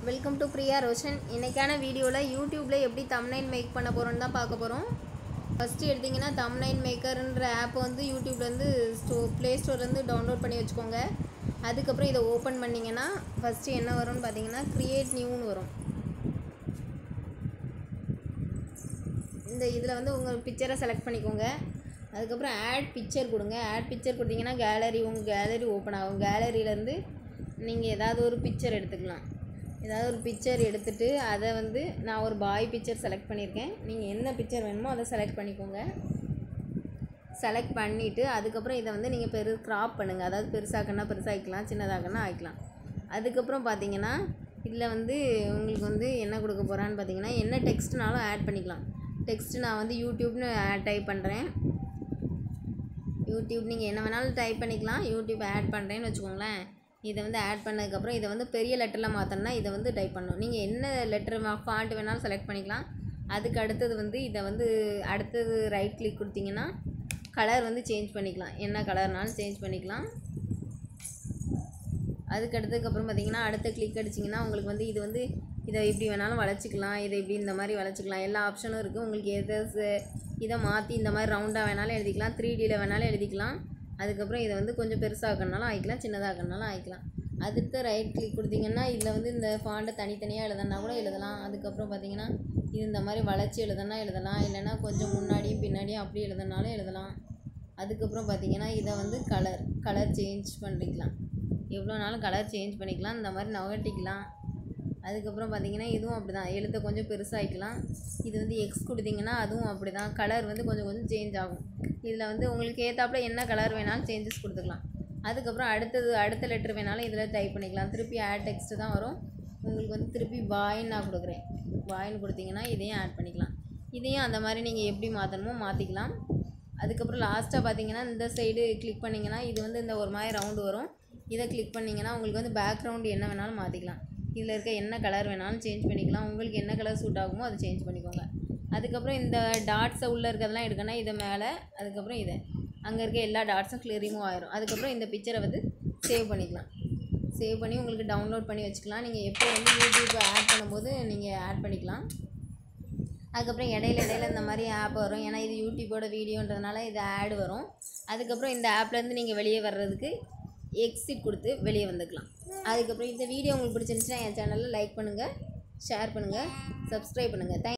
welcome to Priya Roshan இன்றைக்கான வீடியோவில் யூடியூப்பில் எப்படி தம்னைல் மேக் பண்ண போகிறோன்னு தான் பார்க்க போகிறோம் ஃபஸ்ட்டு எடுத்திங்கன்னா தம்னைல் மேக்கர்ன்ற ஆப் வந்து யூடியூப்லேருந்து ஸ்டோ ப்ளே ஸ்டோர்லேருந்து டவுன்லோட் பண்ணி வச்சுக்கோங்க அதுக்கப்புறம் இதை ஓப்பன் பண்ணிங்கன்னா ஃபஸ்ட்டு என்ன வரும்னு பார்த்தீங்கன்னா க்ரியேட் நியூன்னு வரும் இந்த இதில் வந்து உங்கள் பிக்சரை செலக்ட் பண்ணிக்கோங்க அதுக்கப்புறம் ஆட் பிக்சர் கொடுங்க ஆட் பிக்சர் கொடுத்தீங்கன்னா கேலரி உங்கள் கேலரி ஓப்பன் ஆகும் கேலரியிலேருந்து நீங்கள் ஏதாவது ஒரு பிக்சர் எடுத்துக்கலாம் ஏதாவது ஒரு பிக்சர் எடுத்துகிட்டு அதை வந்து நான் ஒரு பாய் பிக்சர் செலக்ட் பண்ணியிருக்கேன் நீங்கள் என்ன பிக்சர் வேணுமோ அதை செலக்ட் பண்ணிக்கோங்க செலக்ட் பண்ணிவிட்டு அதுக்கப்புறம் இதை வந்து நீங்கள் பெரு க்ராப் பண்ணுங்கள் அதாவது பெருசாக்கன்னா பெருசாகிக்கலாம் சின்னதாக்கன்னா ஆகிக்கலாம் அதுக்கப்புறம் பார்த்தீங்கன்னா இதில் வந்து உங்களுக்கு வந்து என்ன கொடுக்க போகிறான்னு பார்த்தீங்கன்னா என்ன டெக்ஸ்ட்னாலும் ஆட் பண்ணிக்கலாம் டெக்ஸ்ட்டு நான் வந்து யூடியூப்னு டைப் பண்ணுறேன் யூடியூப் நீங்கள் என்ன வேணாலும் டைப் பண்ணிக்கலாம் யூடியூப் ஆட் பண்ணுறேன்னு வச்சுக்கோங்களேன் இதை வந்து ஆட் பண்ணதுக்கப்புறம் இதை வந்து பெரிய லெட்டரில் மாற்றணும்னா இதை வந்து டைப் பண்ணணும் நீங்கள் என்ன லெட்டர் ஃபாண்ட் வேணாலும் செலக்ட் பண்ணிக்கலாம் அதுக்கு அடுத்தது வந்து இதை வந்து அடுத்தது ரைட் கிளிக் கொடுத்தீங்கன்னா கலர் வந்து சேஞ்ச் பண்ணிக்கலாம் என்ன கலர்னாலும் சேஞ்ச் பண்ணிக்கலாம் அதுக்கு அடுத்ததுக்கப்புறம் பார்த்தீங்கன்னா அடுத்த கிளிக் அடிச்சிங்கன்னா உங்களுக்கு வந்து இது வந்து இதை இப்படி வேணாலும் வளைச்சிக்கலாம் இதை இப்படி இந்த மாதிரி வளைச்சிக்கலாம் எல்லா ஆப்ஷனும் இருக்குது உங்களுக்கு எது ச- இதை மாற்றி இந்த மாதிரி ரவுண்டாக வேணாலும் எழுதிக்கலாம் த்ரீ டியில் வேணாலும் எழுதிக்கலாம் அதுக்கப்புறம் இதை வந்து கொஞ்சம் பெருசாக்கணுனாலும் ஆயிக்கலாம் சின்னதாக்கணுனாலும் ஆயிக்கலாம் அடுத்த ரைட் கிளிக் கொடுத்தீங்கன்னா இதில் வந்து இந்த ஃபாண்ட்டை தனித்தனியாக எழுதனா கூட எழுதலாம் அதுக்கப்புறம் பார்த்தீங்கன்னா இது இந்த மாதிரி வளைச்சி எழுதனா எழுதலாம் இல்லைன்னா கொஞ்சம் முன்னாடியும் பின்னாடியும் அப்படி எழுதனாலும் எழுதலாம் அதுக்கப்புறம் பார்த்தீங்கன்னா இதை வந்து கலர் கலர் சேஞ்ச் பண்ணிக்கலாம் எவ்வளோ நாளும் கலர் சேஞ்ச் பண்ணிக்கலாம் இந்த மாதிரி நகட்டிக்கலாம் அதுக்கப்புறம் பார்த்தீங்கன்னா இதுவும் அப்படி தான் எழுத்தை கொஞ்சம் பெருசாகிக்கலாம் இது வந்து எக்ஸ் கொடுத்தீங்கன்னா அதுவும் அப்படி தான் கலர் வந்து கொஞ்சம் கொஞ்சம் சேஞ்ச் ஆகும் இதில் வந்து உங்களுக்கு ஏற்றாப்புல என்ன கலர் வேணாலும் சேஞ்சஸ் கொடுத்துக்கலாம் அதுக்கப்புறம் அடுத்தது அடுத்த லெட்டர் வேணாலும் இதில் டைப் பண்ணிக்கலாம் திருப்பி ஆட் டெக்ஸ்ட் தான் வரும் உங்களுக்கு வந்து திருப்பி பாய்ன்னு நான் கொடுக்குறேன் பாய்ன்னு கொடுத்தீங்கன்னா இதையும் ஆட் பண்ணிக்கலாம் இதையும் அந்த மாதிரி நீங்கள் எப்படி மாற்றணுமோ மாற்றிக்கலாம் அதுக்கப்புறம் லாஸ்ட்டாக பார்த்தீங்கன்னா இந்த சைடு கிளிக் பண்ணிங்கன்னா இது வந்து இந்த ஒரு மாதிரி ரவுண்டு வரும் இதை கிளிக் பண்ணிங்கன்னா உங்களுக்கு வந்து பேக்ரவுண்டு என்ன வேணாலும் மாற்றிக்கலாம் இதில் இருக்க என்ன கலர் வேணாலும் சேஞ்ச் பண்ணிக்கலாம் உங்களுக்கு என்ன கலர் சூட் ஆகுமோ அதை சேஞ்ச் பண்ணிக்கோங்க அதுக்கப்புறம் இந்த டாட்ஸை உள்ளே இருக்கிறதெல்லாம் எடுக்கணும் இதை மேலே அதுக்கப்புறம் இதை அங்கே இருக்க எல்லா டாட்ஸும் கிளியர் ரிமூவ் ஆயிரும் அதுக்கப்புறம் இந்த பிக்சரை வந்து சேவ் பண்ணிக்கலாம் சேவ் பண்ணி உங்களுக்கு டவுன்லோட் பண்ணி வச்சுக்கலாம் நீங்கள் எப்போ வந்து யூடியூப் ஆட் பண்ணும்போது நீங்கள் ஆட் பண்ணிக்கலாம் அதுக்கப்புறம் இடையில இடையில இந்த மாதிரி ஆப் வரும் ஏன்னா இது யூடியூபோட வீடியோன்றதுனால இது ஆட் வரும் அதுக்கப்புறம் இந்த ஆப்லேருந்து நீங்கள் வெளியே வர்றதுக்கு எக்ஸிட் கொடுத்து வெளியே வந்துக்கலாம் அதுக்கப்புறம் இந்த வீடியோ உங்களுக்கு பிடிச்சிருந்துச்சுன்னா என் சேனலில் லைக் பண்ணுங்கள் ஷேர் பண்ணுங்கள் சப்ஸ்கிரைப் பண்ணுங்கள் தேங்க்